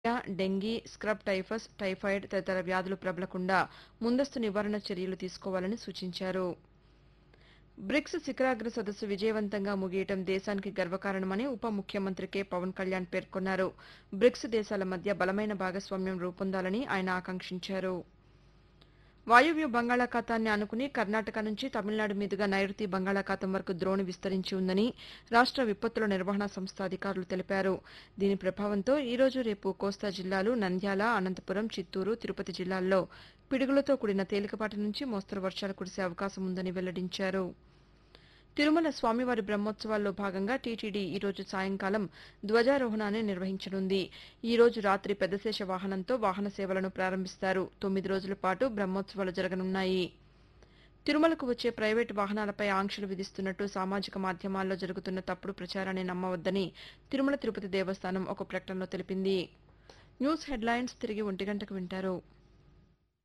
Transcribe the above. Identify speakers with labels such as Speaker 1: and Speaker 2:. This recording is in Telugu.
Speaker 1: malaria dengue scrub typhus typhoid తదితర వ్యాధులు ప్రబలకుండా ముందస్తు నివారణ చర్యలు తీసుకోవాలని సూచించారు బ్రిక్స్ శిఖరాగ్ర సదస్సు విజయవంతంగా ముగియటం దేశానికి గర్వకారణమని ఉప ముఖ్యమంత్రి కె పవన్ కళ్యాణ్ పేర్కొన్నారు బ్రిక్స్ దేశాల మధ్య బలమైన భాగస్వామ్యం రూపొందాలని ఆయన ఆకాంక్షించారు వాయువ్య బంగాళాఖాతాన్ని ఆనుకుని కర్ణాటక నుంచి తమిళనాడు మీదుగా నైరుతి బంగాళాఖాతం వరకు ద్రోణి విస్తరించి ఉందని రాష్ట విపత్తుల నిర్వహణ సంస్థ అధికారులు తెలిపారు దీని ప్రభావంతో ఈ రోజు రేపు కోస్తా జిల్లాలు నంద్యాల అనంతపురం చిత్తూరు తిరుపతి జిల్లాల్లో పిడుగులతో కూడిన తేలికపాటి నుంచి మోస్తరు వర్షాలు కురిసే అవకాశం ఉందని వెల్లడించారు తిరుమల స్వామివారి బ్రహ్మోత్సవాల్లో భాగంగా టీటీడీ ఈ రోజు సాయంకాలం ధ్వజారోహణాన్ని నిర్వహించనుంది ఈ రోజు రాత్రి పెద్దశేష వాహనంతో వాహన సేవలను ప్రారంభిస్తారు తొమ్మిది రోజుల పాటు బ్రహ్మోత్సవాలు జరగనున్నాయి తిరుమలకు వచ్చే ప్రైవేటు వాహనాలపై ఆంక్షలు విధిస్తున్నట్టు సామాజిక మాధ్యమాల్లో జరుగుతున్న తప్పుడు ప్రచారాన్ని నమ్మవద్దని తిరుమల తిరుపతి దేవస్థానం ఒక ప్రకటనలో తెలిపింది న్యూస్ హెడ్లైన్స్ తిరిగి ఒంటి గంటకు వింటారు